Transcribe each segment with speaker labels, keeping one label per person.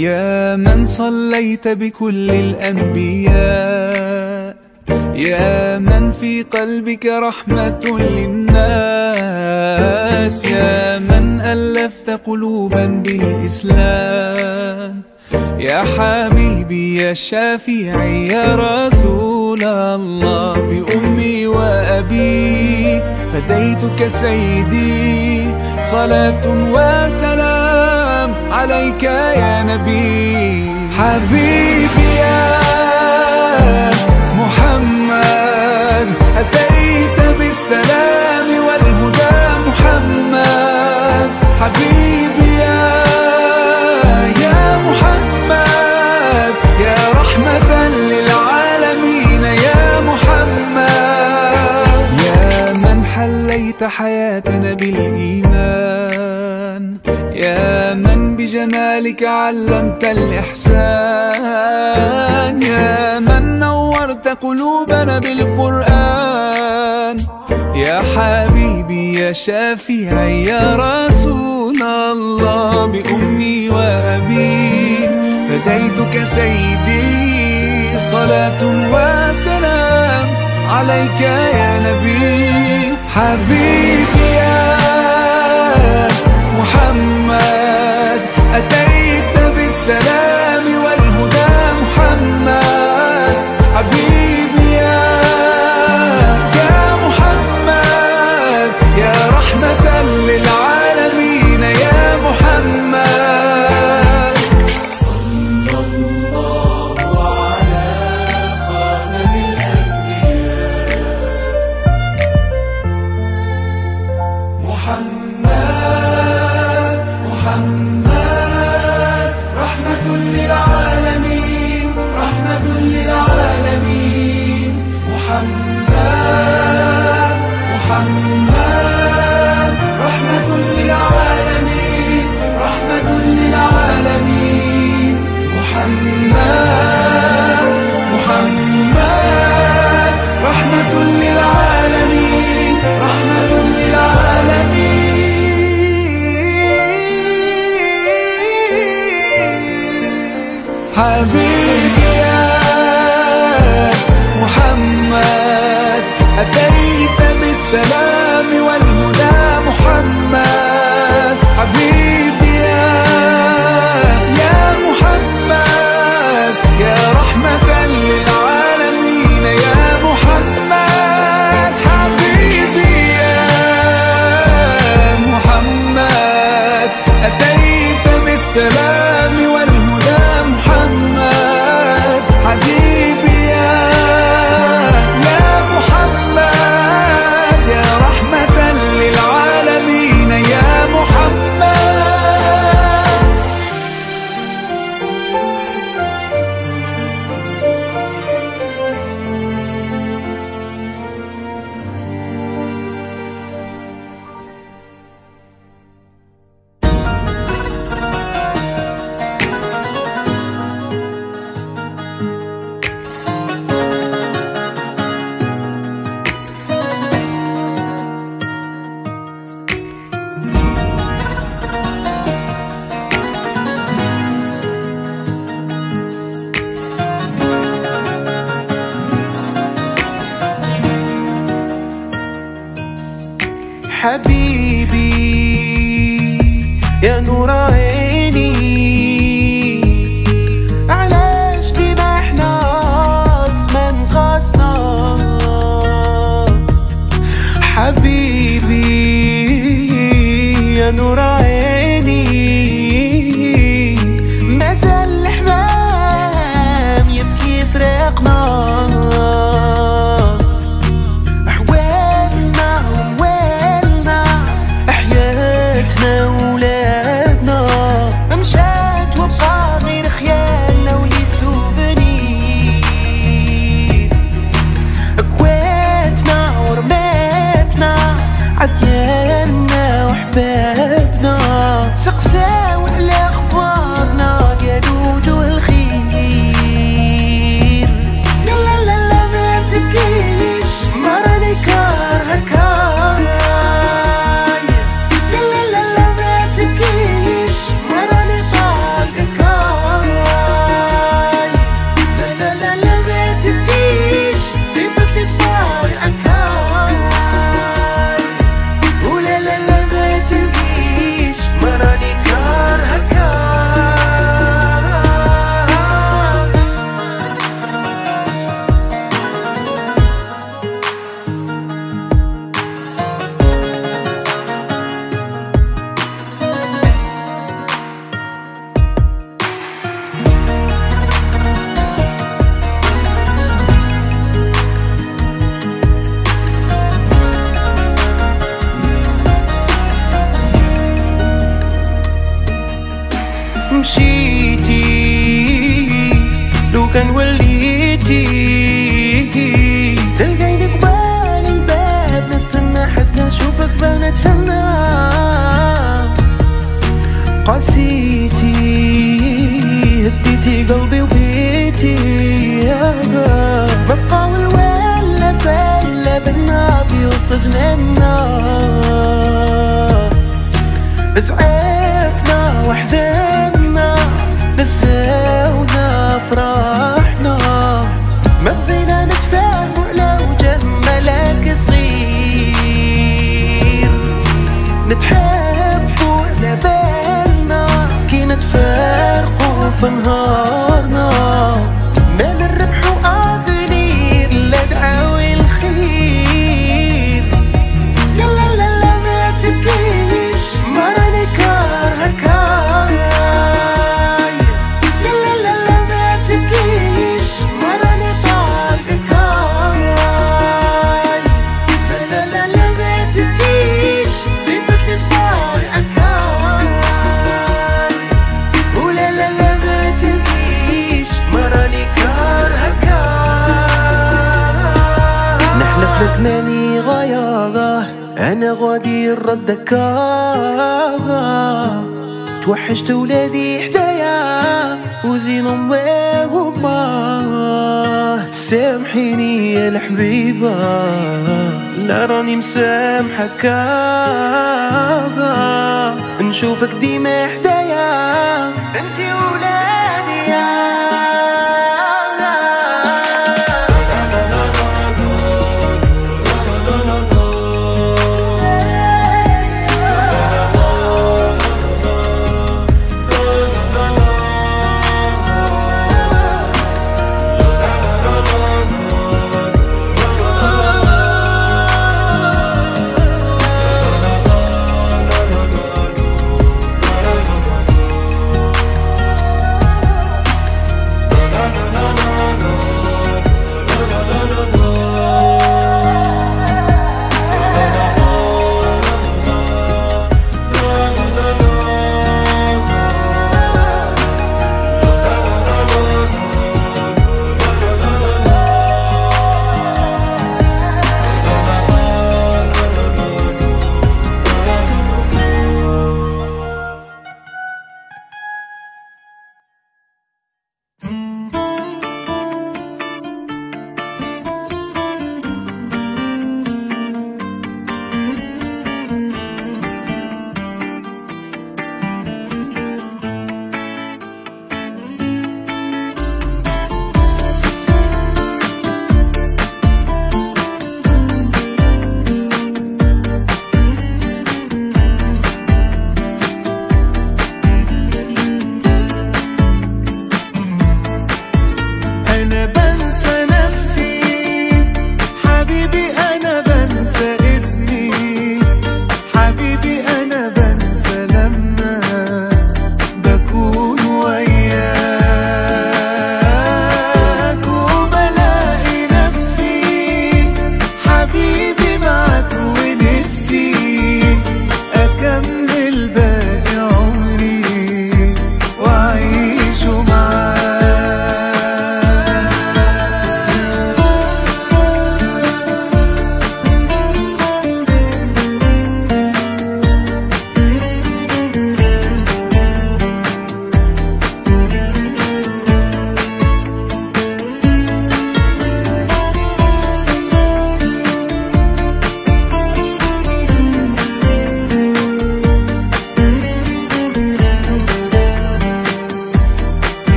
Speaker 1: يا من صليت بكل الأنبياء يا من في قلبك رحمة للناس يا من ألفت قلوبا بالإسلام يا حبيبي يا شافعي يا رسول الله بأمي وأبي فديتك سيدي صلاة وسلام عليك يا نبي حبيبي يا محمد أتيت بالسلام والهدى محمد حبيبي يا يا محمد يا رحمة للعالمين يا محمد يا من حليت حياتنا بالإيمان يا من بجمالك علمت الإحسان يا من نورت قلوبنا بالقرآن يا حبيبي يا شافعي يا رسول الله بأمي وأبي فديتك سيدي صلاة وسلام عليك يا نبي حبيبي يا محمد أتيت بالسلام والهدى محمد حبيبي يا يا محمد يا رحمة للعالمين يا محمد صلى الله على خاتم محمد محمد رحمة للعالمين رحمة للعالمين محمد محمد رحمة للعالمين رحمة للعالمين محمد محمد رحمة للعالمين رحمة للعالمين حبيبي يا محمد أتيت بالسلام والهدى محمد حبيبي يا يا محمد يا رحمة للعالمين يا محمد حبيبي يا محمد أتيت بالسلام والهدى محمد حبيبي يا يا محمد يا رحمة للعالمين يا محمد
Speaker 2: حبيبي يا نور عيني علاش ديما احنا زمان قاسنا حبيبي يا نور عيني مازال الحمام يبكي فراقنا أحوالنا وموالنا حياتنا ولادنا مشات وبقى غير خيالنا ولي سوفنير كواتنا ورماتنا عديالنا وحبابنا سقساو على اخبارنا قالوا وجوه الخير لا لا لا لا ما تبكيش ما راني كارهك لا لا لا لا ما تبكيش ما راني طالقك مشيتي لو كان وليتي تلقيني قبال الباب نستنى حتى اشوفك بنت هنا قسيتي هديتي قلبي وبيتي بقاول ولا فلا بالنار في وسط جنيننا اسعفنا وحزننا نساونا فرحنا ما بدينا نتفاهم لو جه ملاك صغير نتحبوا على بالنا كي نتفارقوا في نهارنا ما نربحوا قادرين لا دعاوي الخير يلا لا لا ما تبكيش ما راني كارهك هاي يلا لا لا ما تبكيش ما راني طالقك هاي لا لا لا لا ما تبكيش بيبك طالعك هاي ولا لا لا ما تبكيش ما راني كارهك هاي نحلف لك ماني غاية انا غادي ردك توحشت ولادي حدايا وزين امي وما سامحيني يا الحبيبة لا راني مسامحك نشوفك ديما حدايا انتي ولادي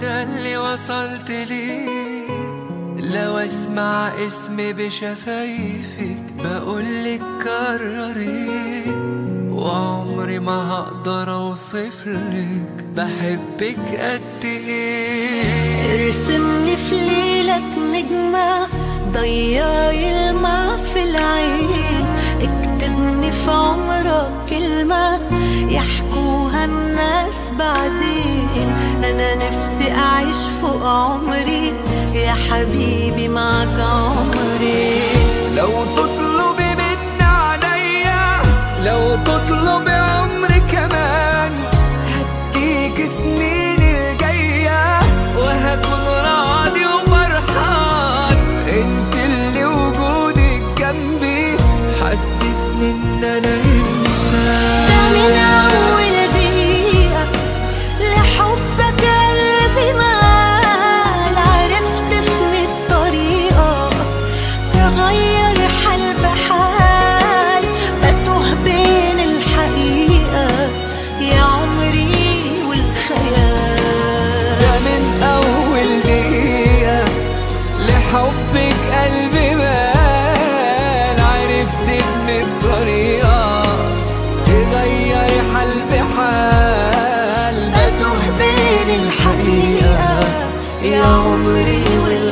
Speaker 2: ده اللي وصلت ليه لو اسمع اسمي بشفايفك بقولك كرري وعمري ما هقدر اوصفلك بحبك قد ايه
Speaker 3: ارسمني في ليلك نجمة ضيعي الماء في العين اكتبني في عمرك كلمة يحكوها الناس بعدين انا نفسي اعيش فوق عمري يا حبيبي معك عمري
Speaker 2: لو تطلبي من عينيا لو تطلبي عمري كمان هديك سنين الجاية وهكون راضي وفرحان انت اللي وجودك جنبي حسسني ان انا
Speaker 3: ده من
Speaker 2: انسان
Speaker 3: أول دقيقة لحبك قلبي مال عرفت في مية طريقة تغير حال بحال بتوه بين الحقيقة يا عمري والخيال
Speaker 2: ده من أول دقيقة لحبك قلبي بان عرفت إن الطريقة تغير حال بحال
Speaker 3: بتوه بين الحقيقة يا عمري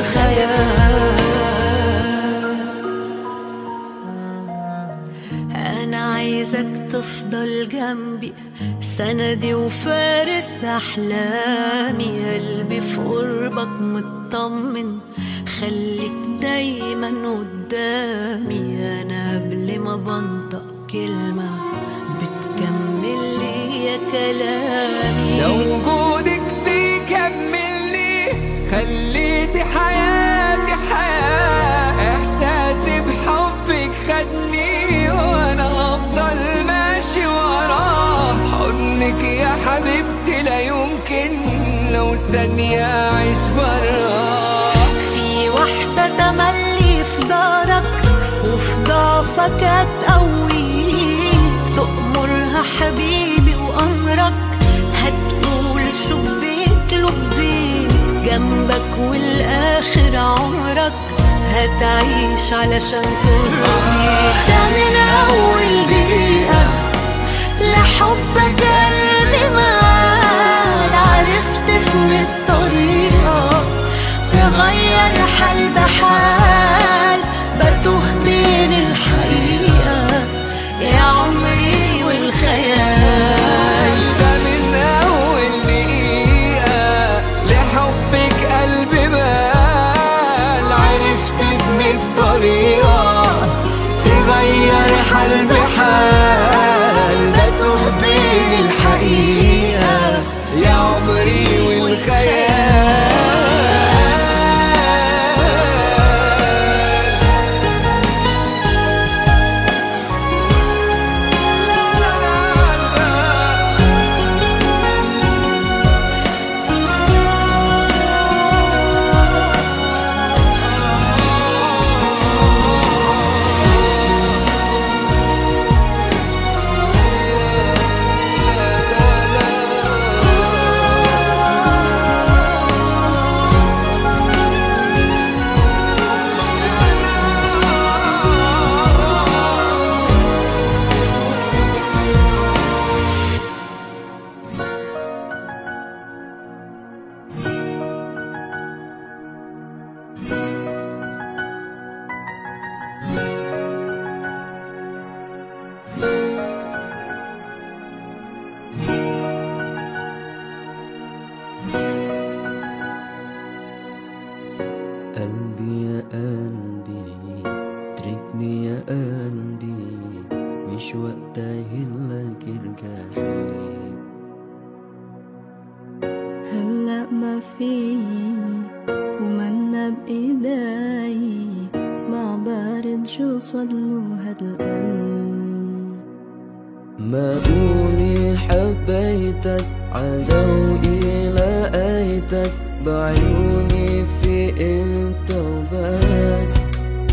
Speaker 3: والخيال أنا عايزك تفضل جنبي سندي وفارس أحلامي قلبي في قربك مطمن خليك دايما قدامي أنا قبل ما بنطق كلمة بتكمل لي يا كلامي
Speaker 2: لو وجودك بيكملني خليتي حياتي حياة إحساسي بحبك خدني وأنا هفضل ماشي وراه حضنك يا حبيبتي لا يمكن لو ثانية أعيش براه
Speaker 3: في واحدة تملي في دارك وفي ضعفك هتقويك تأمرها حبيبي وأمرك هتقول شبيك لبيك جنبك والآخر عمرك هتعيش علشان ترضيك ده من أول دقيقة لحبك قلبي مال عرفت في الطريقة تغير حال بحال بتوه بين الحقيقة يا عمري والخيال
Speaker 2: ده من أول دقيقة لحبك قلبي بال عرفت بمية طريقة تغير حال بحال بتوه بين الحقيقة يا عمري والخيال
Speaker 4: قلبي يا قلبي اتركني يا قلبي مش وقت اهلك ارجعي
Speaker 5: هلا ما في ومنا بإيدي مع بارد شو صدلو هالقلب
Speaker 4: ما قولي حبيتك عدوي لقيتك بعيوني في انت وبس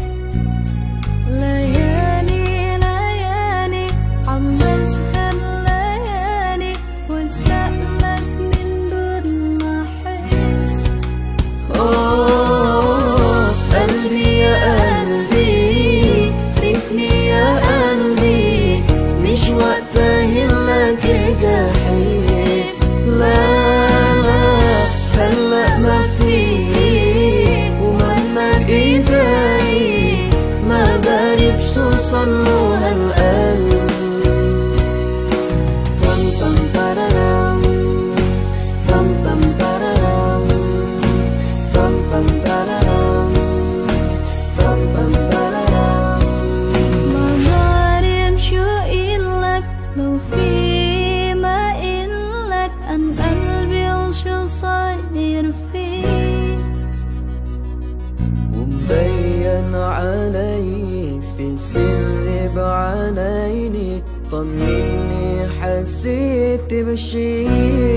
Speaker 5: ليالي ليالي عم بسهر ليالي واستقلك من دون ما احس
Speaker 4: ما فيه ومهما بإيدي ما بعرف شو صلوا هالقلب طم طم تررم طم طم تررم طم طم تررم طم طم تررم
Speaker 5: ما بعرف شو إلك لو في ما إلك عن قلبي وشو صاير فيه
Speaker 4: ومبين علي في سر بعيني طمني حسيت بشي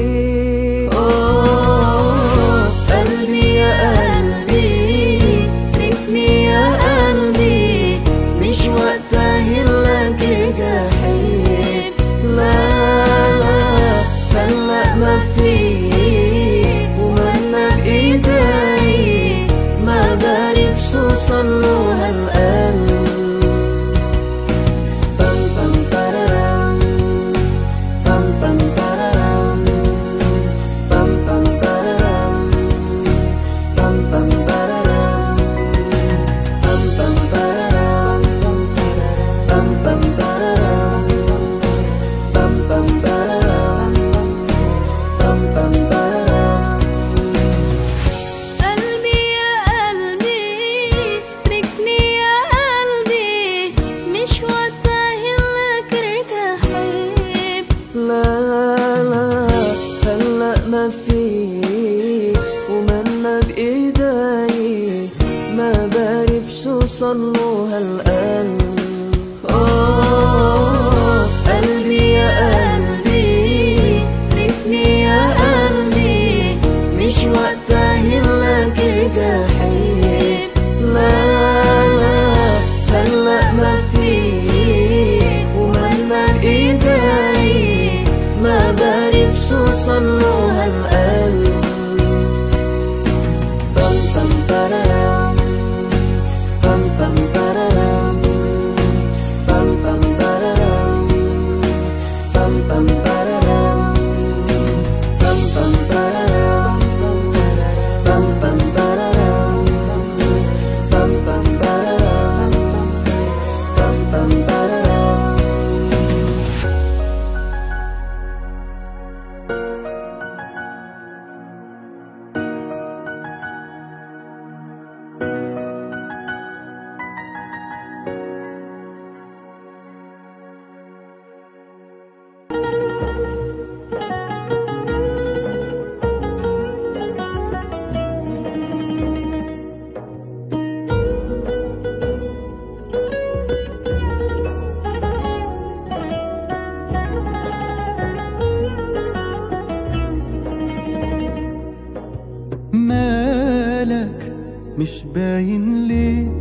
Speaker 4: أوه، قلبي يا قلبي ريتني يا قلبي مش وقتها هلك جحيم لا لا هلا ما في ومهما بإيدي ما بعرف شو صلوا هالقلب طم طم تررم طم طم تررم طم طم تررم طم طم تررم طم طم تررم طم طم تررم طم طم تررم طم طم تررم
Speaker 5: قلبي يا قلبي تركني يا قلبي مش وقتها هلك ارتاحت
Speaker 4: لا لا هلا ما في ومنا بإيدي ما بعرف شو صلوا هالقلب أوه، قلبي يا قلبي ريتني يا قلبي مش وقتها هلك جحيم لا لا هلا ما في ومهما بإيدي ما بعرف شو صلوا هالقلب طم طم تررم طم طم تررم طم طم تررم طم طم تررم طم طم تررم طم طم تررم طم طم تررم طم طم تررم
Speaker 1: مالك مش باين ليه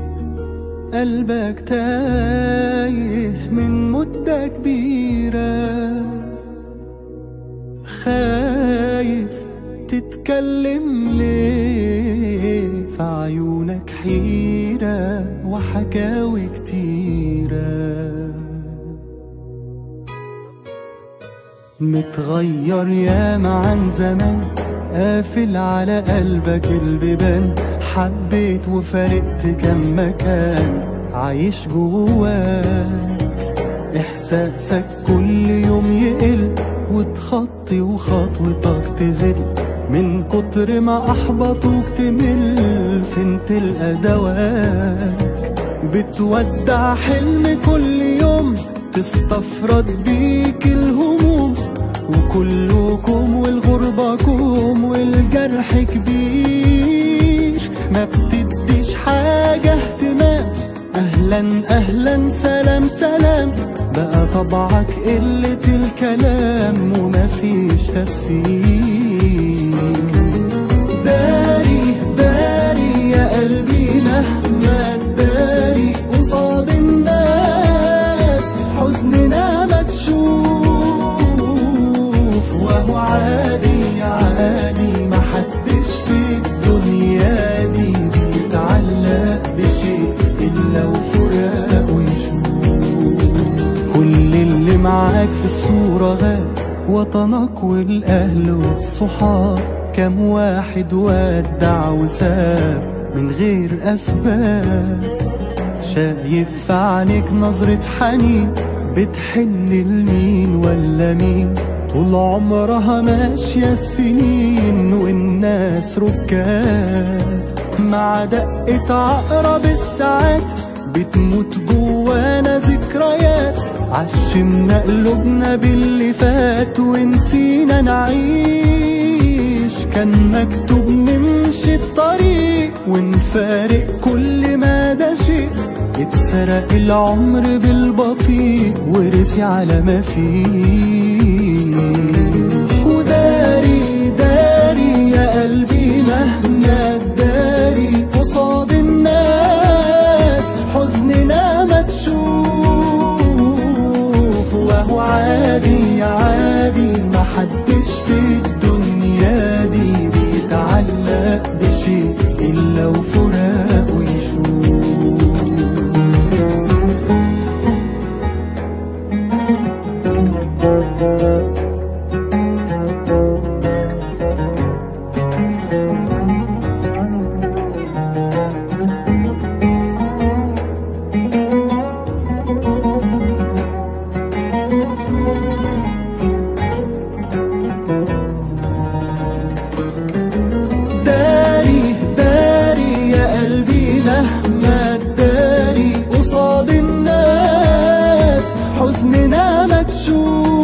Speaker 1: قلبك تايه من مدة كبيرة خايف تتكلم ليه في عيونك حيرة وحكاوي كتيرة متغير ياما عن زمان قافل على قلبك البيبان حبيت وفارقت كم مكان عايش جواك احساسك كل يوم يقل وتخطي وخطوتك تزل من كتر ما احبطوك تمل فين تلقى دواك بتودع حلم كل يوم تستفرد بيك الهموم وكلكم والغربة كوم والجرح كبير ما بتديش حاجة اهتمام أهلا أهلا سلام سلام بقى طبعك قلة الكلام ومفيش تفسير داري داري يا قلبي مهما تداري قصاد الناس حزننا مكشوف وهو عادي عادي محدش في الدنيا دي بيتعلق بشيء إلا وفراقه يشوف كل اللي معاك في الصورة غاب وطنك والأهل والصحاب
Speaker 6: كم واحد ودع وساب من غير أسباب شايف في عينيك نظرة حنين بتحن لمين ولا مين طول عمرها ماشية السنين والناس ركاب مع دقة عقرب الساعات بتموت جوانا ذكريات عشمنا قلوبنا باللي فات ونسينا نعيش كان مكتوب نمشي الطريق ونفارق كل ما ده شيء اتسرق العمر بالبطيء ورسي على ما فيه وداري داري يا قلبي مهما تداري قصاد الناس حزننا ما تشوف وهو عادي عادي ما حدش في الدنيا دي بيتعلق بشيء إلا وفراقه يشوف داري داري يا قلبي مهما تداري قصاد الناس حزننا ما تشوف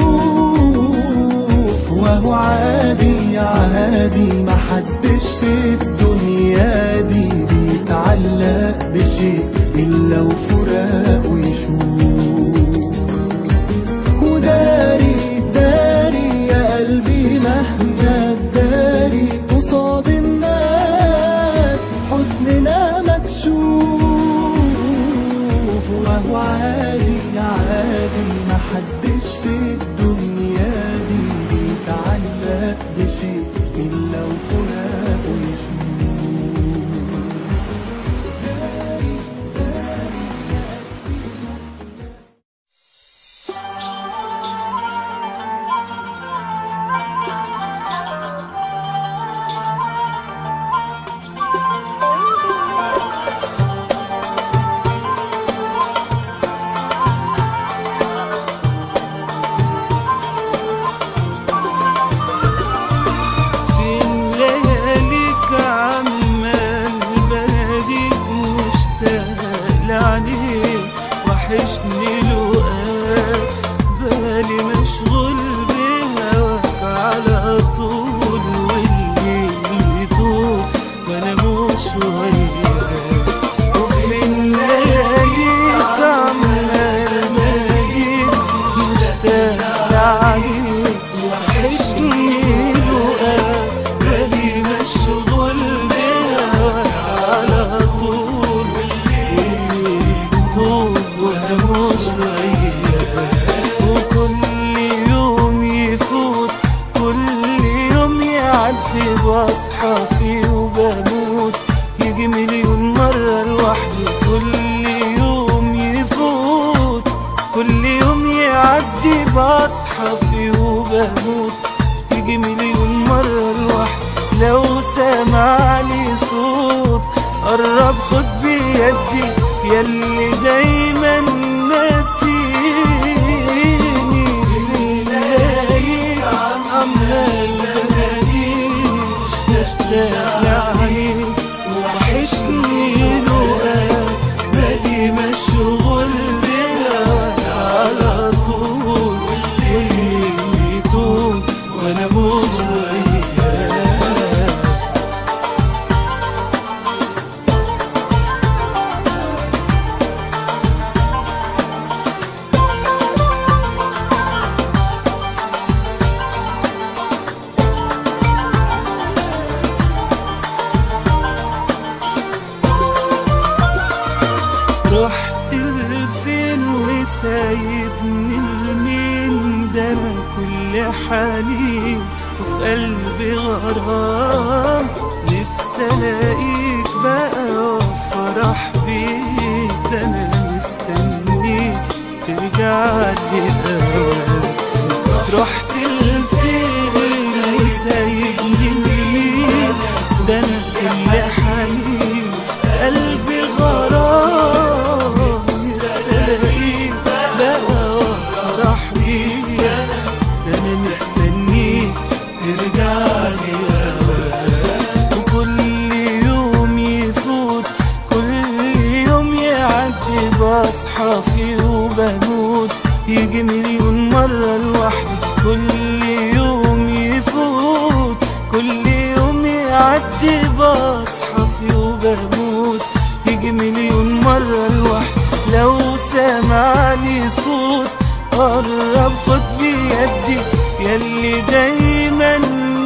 Speaker 6: وهو عادي عادي ما حدش في الدنيا دي بيتعلق بشيء إلا وفراقه يشوف وداري داري يا قلبي مهما تداري قصاد الناس حزننا ما تشوف وهو عادي عادي ما حدش في الدنيا دي بيتعلق بشيء إلا وفراقه يشوف
Speaker 1: فين لياليك عمال بناديك مشتاق لعينيك وحشني لقاك بالي مشغول بهواك على طول والليل يطول وانا مش وياك وفين لياليك عمال بناديك مشتاق لعينيك وحشني لقاك بالي مشغول بهواك على طول والليل طول وانا مش وياك وكل يوم يفوت كل يوم يعدي بصحى فيه وبموت يجي مليون مرة لوحدي كل يوم يفوت كل يوم يعدي بصحى فيه وبموت يجي مليون مرة لوحدي لو سمعني صوت قرب خد بيدي ياللي دايما ناسيني لياليك عمال بناديك مشتاق لعينيك وحشني لقاك بالي مشغول بهواك على طول والليل يطول وانا مش وياك
Speaker 6: بعدي بصحى في وبموت يجي مليون مرة الوحد لو سمعني صوت قرب خد بيدي ياللي دايما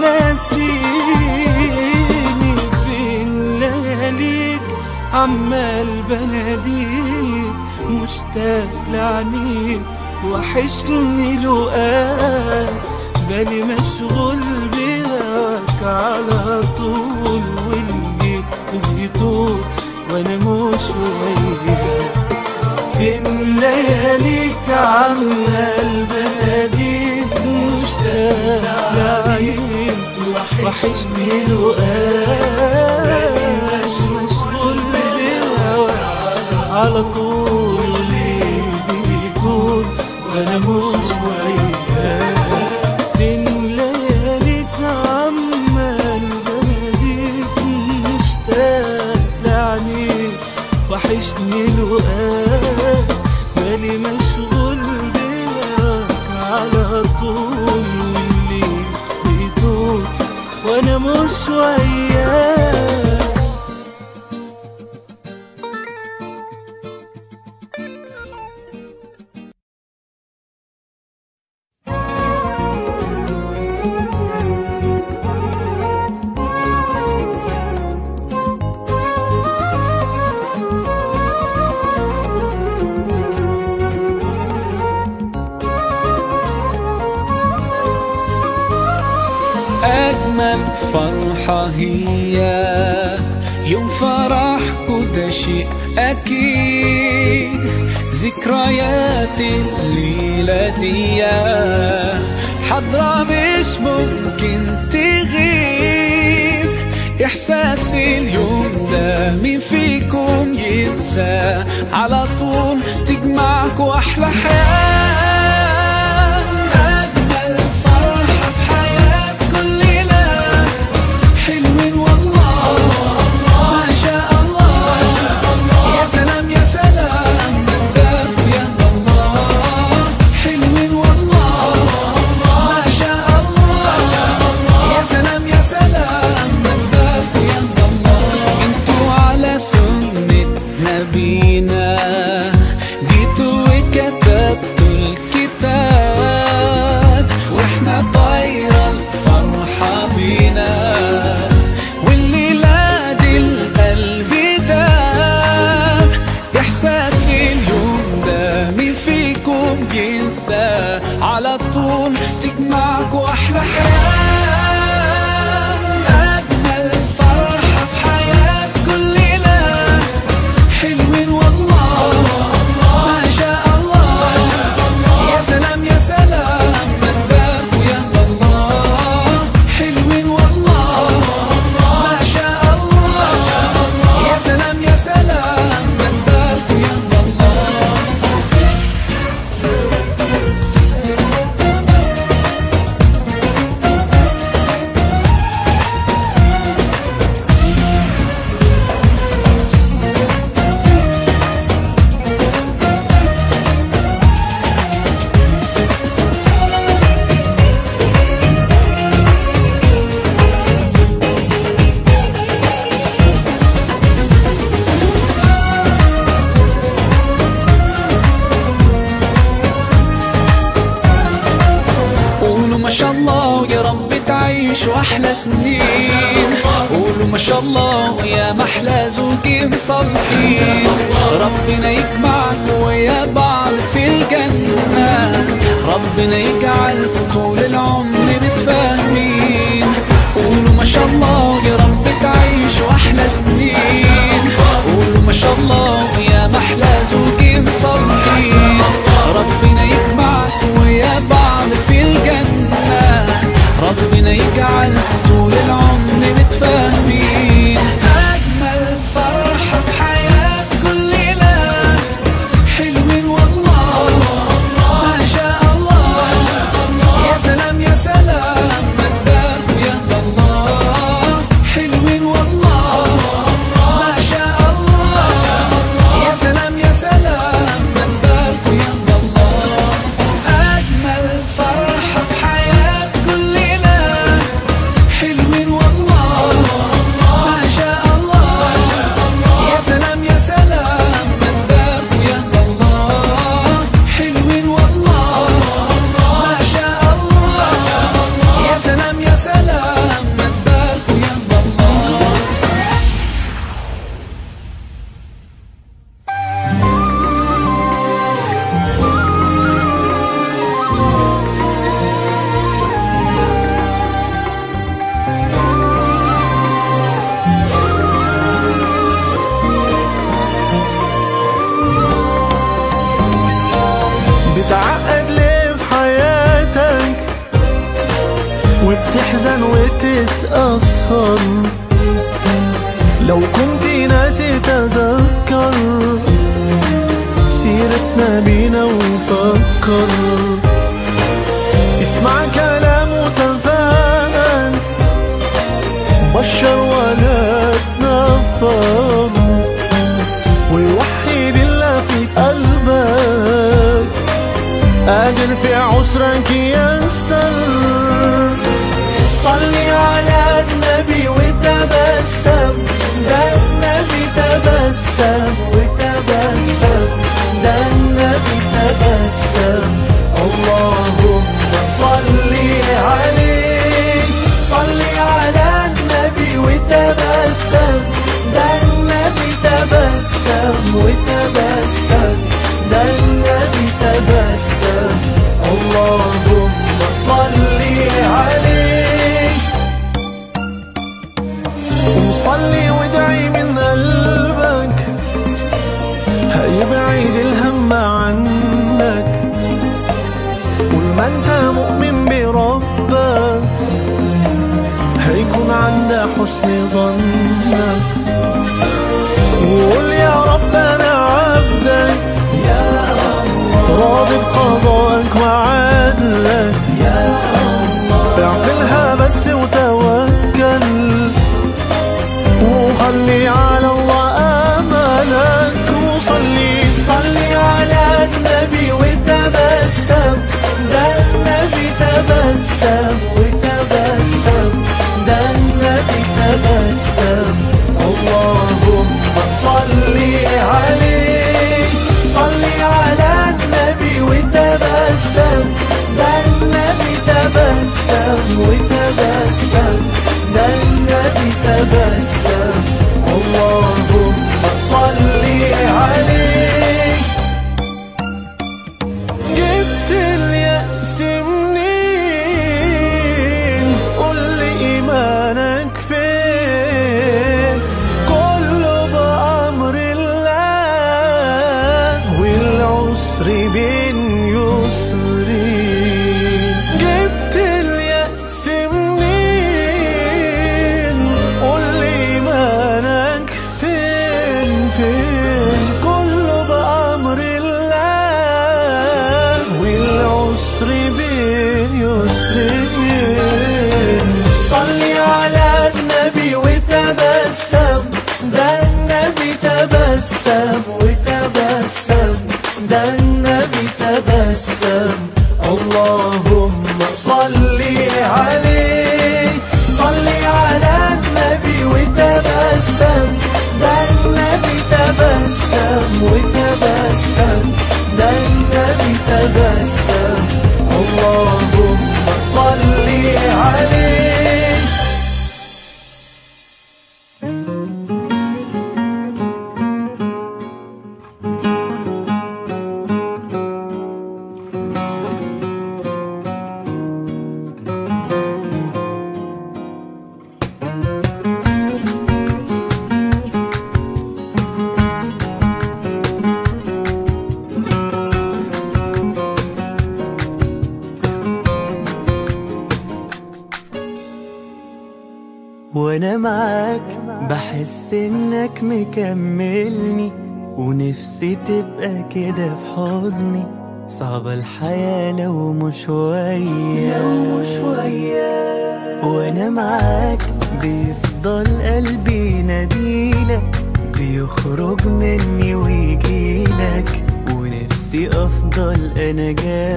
Speaker 6: ناسيني فين لياليك عمال بناديك مشتاق لعنيك وحشني لقاك بالي مشغول بهواك على طول واللي بيطول وانا مش وياك فين لياليك عمال بناديك مشتاق لعينك وحشني لقاك مشغول بهواك على طول اللي بيكون وانا مش وياك فين لياليك عمال بناديك مشتاق لعنيك وحشني لقاك بالي مشغول بيك على طول اللي بيدور وانا مش وياك
Speaker 1: أجمل فرحة هي يوم فرحكوا ده شيء أكيد ذكريات الليلة دي حضرة مش ممكن تغيب إحساس اليوم ده مين فيكم ينسى على طول تجمعكوا أحلى حياة أجمل فرحة في حياة كل ليلة حلوين والله ما شاء الله يا سلام يا سلام نداك يا الله حلوين والله ما شاء الله يا سلام يا سلام نداك يا الله انتوا على سنة نبينا جيتوا وكتبتوا الكتاب واحنا طايرة الفرحة بينا والليلة دي القلب داب إحساس اليوم ده مين فيكم ينسى على طول تجمعكوا أحلى حياة أجمل فرحة في حياة كل ليلة حلوين والله ما شاء الله يا سلام يا سلام نداك يا الله حلوين والله ما شاء الله يا سلام يا سلام نداك يا الله قولوا ما شاء الله يا رب تعيشوا احلى سنين قولوا ما شاء الله يا محلى زوجين صالحين ربنا يجمعكم ويا بعض في الجنة ربنا يجعلكم طول العمر متفاهمين قولوا ما شاء الله يا رب تعيشوا احلى سنين قولوا ما شاء الله يا محلى زوجين صالحين ربنا يجمعكم ويا بعض في الجنة ربنا يجعل طول العمر متفاهمين أجمل فرحة في حياة كل ليلة حلوين والله ما شاء الله يا سلام يا سلام نداك يا الله حلوين
Speaker 7: تحزن وتتأثر لو كنت ناسي تذكر سيرتنا بينا وفكر اسمع كلام وتفاءل بشر ولا تنفر ويوحد الله في قلبك قادر في عسرك يسر صلي على النبي وتبسم ده النبي تبسم وتبسم ده النبي تبسم اللهم صلي عليه صلي على النبي وتبسم ده النبي تبسم وتبسم ده النبي تبسم اللهم صلي عليه وصلي وادعي من قلبك هيبعد الهم عنك طول ما انت مؤمن بربك هيكون عند حسن ظنك وقول يا رب انا عبدك يا الله راضي بقضائك وعدلك يا الله اعقلها بس وتوكل وخلي على الله املك وصلي صلي على النبي وتبسم ده النبي تبسم وتبسم ده النبي تبسم اللهم صلي عليه صلي على النبي وتبسم ده النبي تبسم وتبسم ده النبي تبسم اللهم صلي عليه جبت اليأس منين قول لي إيمانك فين كله بأمر الله والعسر بين يسرين جبت اليأس منين قول لي إيمانك فين فين كله بأمر الله والعسر بين يسرين صلي على النبي وتبسم ده النبي تبسم وتبسم ده النبي تبسم اللهم صلي عليه صلي على النبي وتبسم ده النبي تبسم وتبسم ده النبي تبسم اللهم صلي عليه
Speaker 6: وانا معاك بحس انك مكملني ونفسي تبقى كده في حضني صعبة الحياة لو مش وياك لو مش وياك وانا معاك بيفضل قلبي يناديلك بيخرج مني ويجيلك ونفسي افضل انا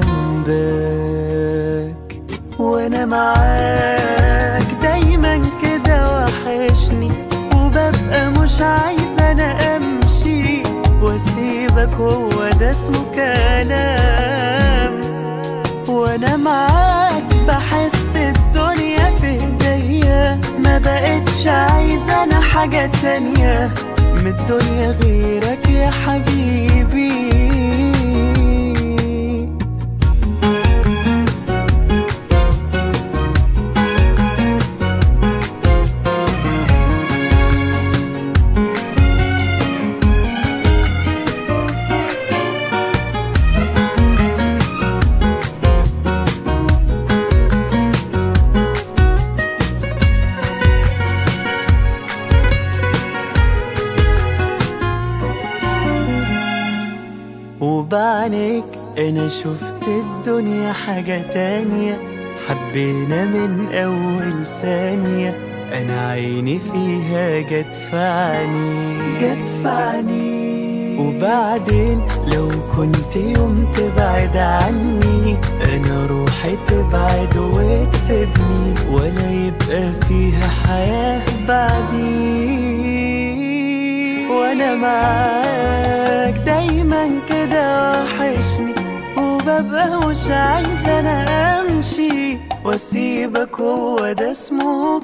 Speaker 6: جنبك وانا معاك دايما كده وحشني وببقى مش عايزة انا امشي واسيبك هو ده اسمه كلام وانا معاك بحس الدنيا في ايديا ما بقتش عايزة انا حاجة تانية من الدنيا غيرك يا حبيبي وبعنيك انا شفت الدنيا حاجة تانية حبينا من اول ثانية انا عيني فيها جت في عيني جت في عيني وبعدين لو كنت يوم تبعد عني انا روحي تبعد وتسيبني ولا يبقى فيها حياة بعدي وانا معاك دايما كده وحشني وببقى مش عايزة انا امشي واسيبك هو ده اسمه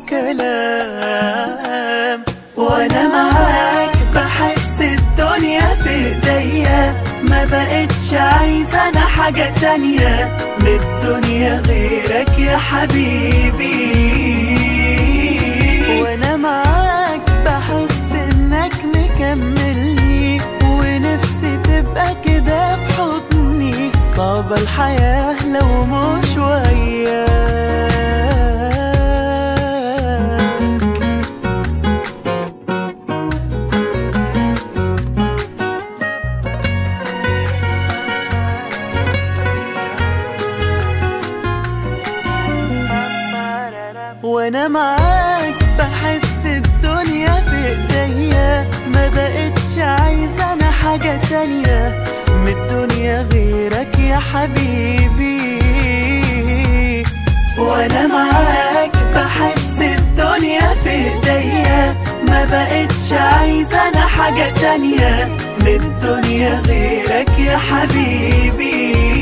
Speaker 6: كلام وانا معاك بحس الدنيا في ايديا ما بقتش عايزة انا حاجة تانية من الدنيا غيرك يا حبيبي وانا معاك بحس انك مكملني ونفسي تبقى كده في حضني صعبة الحياة لو مش وياك وانا معاك بحس الدنيا في ايديا ما بقتش عايزة انا حاجة تانية من الدنيا غيرك يا حبيبي وانا معاك بحس الدنيا في ايديا ما بقتش عايزة انا حاجة تانية من الدنيا غيرك يا حبيبي